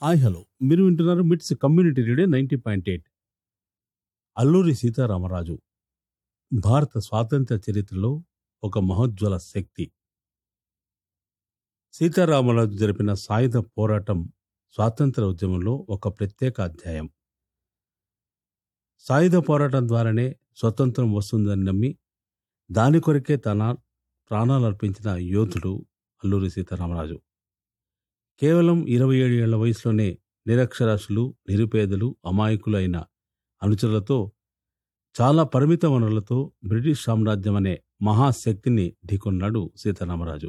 hi hello మీరు వింటున్నారు MITS community radio ninety point eight Alluri Sitaramaraju భారత స్వాతంత్ర చరిత్రలో ఒక మహోజ్వల శక్తి సీతారామరాజు జరిపిన సాయుధ పోరాటం స్వాతంత్ర ఉద్యమంలో ఒక ప్రత్యేక అధ్యాయం సాయుధ పోరాటం ద్వారానే స్వతంత్రం వస్తుందని నమ్మి దాని కొరకే తన ప్రాణాలు అర్పించిన యోధుడు అల్లూరి సీతారామరాజు కేవలం ఇరవై ఏడు ఏళ్ల వయసులోనే నిరక్షరాస్యులు నిరుపేదలు అమాయకులు అయిన అనుచరులతో చాలా పరిమిత వనరులతో బ్రిటిష్ సామ్రాజ్యం అనే మహాశక్తిని ఢీకొన్నాడు సీతారామరాజు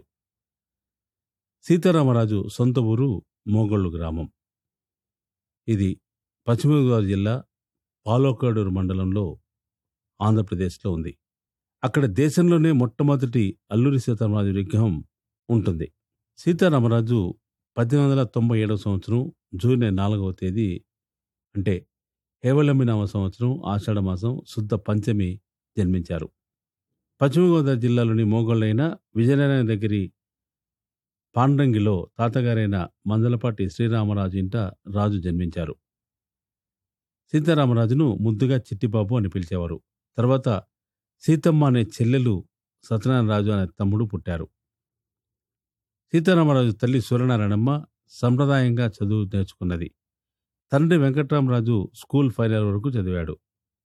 సీతారామరాజు సొంత ఊరు మోగోళ్ళు గ్రామం ఇది పశ్చిమ గోదావరి జిల్లా పాలోకాడూరు మండలంలో ఆంధ్రప్రదేశ్లో ఉంది అక్కడ దేశంలోనే మొట్టమొదటి అల్లూరి సీతారామరాజు విగ్రహం ఉంటుంది సీతారామరాజు పద్దెనిమిది వందల తొంభై ఏడవ సంవత్సరం జూన్ నాలుగవ తేదీ అంటే హేవళమి నామ సంవత్సరం ఆషాఢ మాసం శుద్ధ పంచమి జన్మించారు పశ్చిమ గోదావరి జిల్లాలోని మోగోళ్ళైన విజయనగరం దగ్గరి పాండ్రంగిలో తాతగారైన మందలపాటి శ్రీరామరాజు ఇంట రాజు జన్మించారు సీతారామరాజును ముద్దుగా చిట్టిబాబు అని పిలిచేవారు తర్వాత సీతమ్మ అనే చెల్లెలు సత్యనారాయణ రాజు అనే తమ్ముడు పుట్టారు సీతారామరాజు తల్లి సూర్యనారాయణమ్మ సంప్రదాయంగా చదువు నేర్చుకున్నది తండ్రి వెంకట్రామరాజు స్కూల్ ఫైనల్ వరకు చదివాడు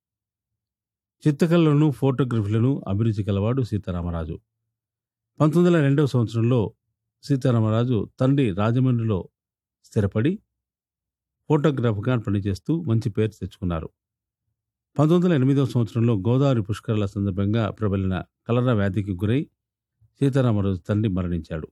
చిత్రకళలను ఫోటోగ్రఫీలను అభిరుచి కలవాడు సీతారామరాజు పంతొమ్మిది వందల రెండవ సంవత్సరంలో సీతారామరాజు తండ్రి రాజమండ్రిలో స్థిరపడి ఫోటోగ్రాఫర్గా పనిచేస్తూ మంచి పేరు తెచ్చుకున్నారు పంతొమ్మిది వందల ఎనిమిదవ సంవత్సరంలో గోదావరి పుష్కరాల సందర్భంగా ప్రబలిన కలరా వ్యాధికి గురై సీతారామరాజు తండ్రి మరణించాడు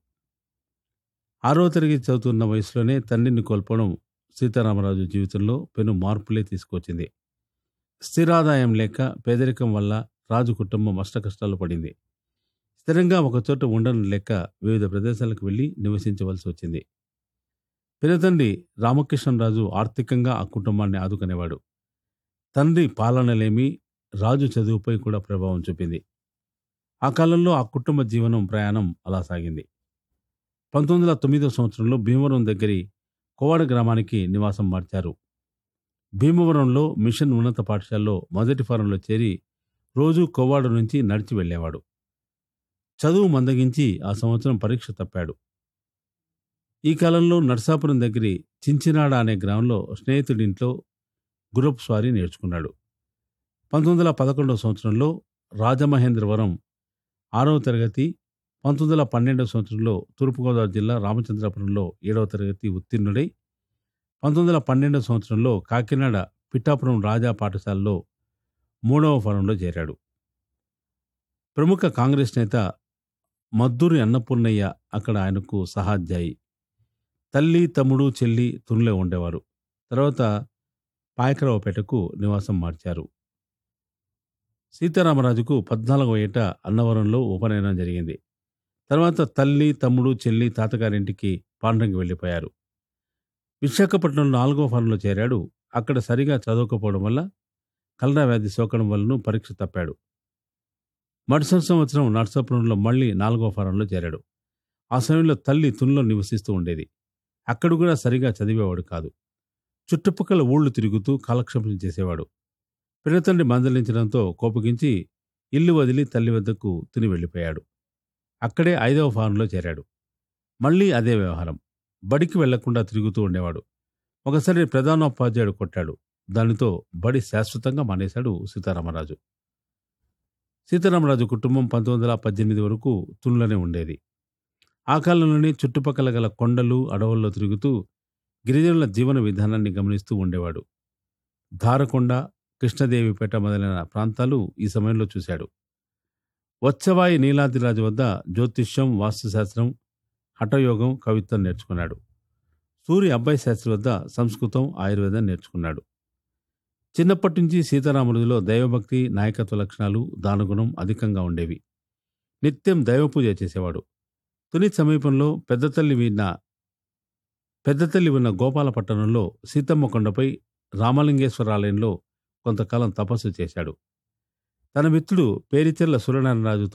ఆరో తరగతి చదువుతున్న వయసులోనే తండ్రిని కోల్పోవడం సీతారామరాజు జీవితంలో పెను మార్పులే తీసుకొచ్చింది స్థిరాదాయం లేక పేదరికం వల్ల రాజు కుటుంబం అష్టకష్టాలు పడింది స్థిరంగా ఒకచోట ఉండడం లేక వివిధ ప్రదేశాలకు వెళ్లి నివసించవలసి వచ్చింది పినతండ్రి రామకృష్ణరాజు ఆర్థికంగా ఆ కుటుంబాన్ని ఆదుకునేవాడు తండ్రి పాలనలేమి రాజు చదువుపై కూడా ప్రభావం చూపింది ఆ కాలంలో ఆ కుటుంబ జీవనం ప్రయాణం అలా సాగింది పంతొమ్మిది వందల తొమ్మిదో సంవత్సరంలో భీమవరం దగ్గరి కోవాడ గ్రామానికి నివాసం మార్చారు భీమవరంలో మిషన్ ఉన్నత పాఠశాలలో మొదటి ఫారంలో చేరి రోజు కోవాడ నుంచి నడిచి వెళ్ళేవాడు చదువు మందగించి ఆ సంవత్సరం పరీక్ష తప్పాడు ఈ కాలంలో నర్సాపురం దగ్గరి చించినాడ అనే గ్రామంలో స్నేహితుడింట్లో గుర్రపు స్వారీ నేర్చుకున్నాడు పంతొమ్మిది వందల పదకొండవ సంవత్సరంలో రాజమహేంద్రవరం ఆరవ తరగతి పంతొమ్మిది వందల పన్నెండవ సంవత్సరంలో తూర్పుగోదావరి జిల్లా రామచంద్రపురంలో ఏడవ తరగతి ఉత్తీర్ణుడై పంతొమ్మిది వందల పన్నెండవ సంవత్సరంలో కాకినాడ పిఠాపురం రాజా పాఠశాలలో మూడవ ఫారంలో చేరాడు ప్రముఖ కాంగ్రెస్ నేత మద్దూరి అన్నపూర్ణయ్య అక్కడ ఆయనకు సహాధ్యాయి తల్లి తమ్ముడు చెల్లి తునిలో ఉండేవారు తర్వాత పాయకరావుపేటకు నివాసం మార్చారు సీతారామరాజుకు పద్నాలుగవ ఏట అన్నవరంలో ఉపనయనం జరిగింది తర్వాత తల్లి తమ్ముడు చెల్లి తాతగారింటికి పాండ్రంగి వెళ్ళిపోయారు విశాఖపట్నం నాలుగో ఫారంలో చేరాడు అక్కడ సరిగా చదవకపోవడం వల్ల కలరా వ్యాధి సోకడం వలన పరీక్ష తప్పాడు మరుసటి సంవత్సరం నర్సాపురంలో మళ్ళీ నాలుగో ఫారంలో చేరాడు ఆ సమయంలో తల్లి తునిలో నివసిస్తూ ఉండేది అక్కడ కూడా సరిగా చదివేవాడు కాదు చుట్టుపక్కల ఊళ్ళు తిరుగుతూ కాలక్షేపం చేసేవాడు పినతండ్రి మందలించడంతో కోపగించి ఇల్లు వదిలి తల్లి వద్దకు తిని వెళ్ళిపోయాడు అక్కడే ఐదవ ఫారంలో చేరాడు మళ్ళీ అదే వ్యవహారం బడికి వెళ్లకుండా తిరుగుతూ ఉండేవాడు ఒకసారి ప్రధానోపాధ్యాయుడు కొట్టాడు దానితో బడి శాశ్వతంగా మానేశాడు సీతారామరాజు సీతారామరాజు కుటుంబం పంతొమ్మిది వందల పద్దెనిమిది వరకు తునిలోనే ఉండేది ఆ కాలంలోనే చుట్టుపక్కల గల కొండలు అడవుల్లో తిరుగుతూ గిరిజనుల జీవన విధానాన్ని గమనిస్తూ ఉండేవాడు ధారకొండ కృష్ణదేవిపేట మొదలైన ప్రాంతాలు ఈ సమయంలో చూశాడు వచ్చవాయి నీలాద్రిరాజు వద్ద జ్యోతిష్యం వాస్తుశాస్త్రం హఠయోగం కవిత్వం నేర్చుకున్నాడు సూర్య అబ్బాయి శాస్త్రి వద్ద సంస్కృతం ఆయుర్వేదం నేర్చుకున్నాడు చిన్నప్పటి నుంచి సీతారామరాజులో దైవభక్తి నాయకత్వ లక్షణాలు దానగుణం అధికంగా ఉండేవి నిత్యం దైవపూజ చేసేవాడు తుని సమీపంలో పెద్దతల్లి విన్న పెద్దతల్లి ఉన్న గోపాలపట్టణంలో సీతమ్మ కొండపై రామలింగేశ్వర ఆలయంలో కొంతకాలం తపస్సు చేశాడు తన మిత్రుడు పేరిచెర్ల సూర్యనారాయణరాజుతో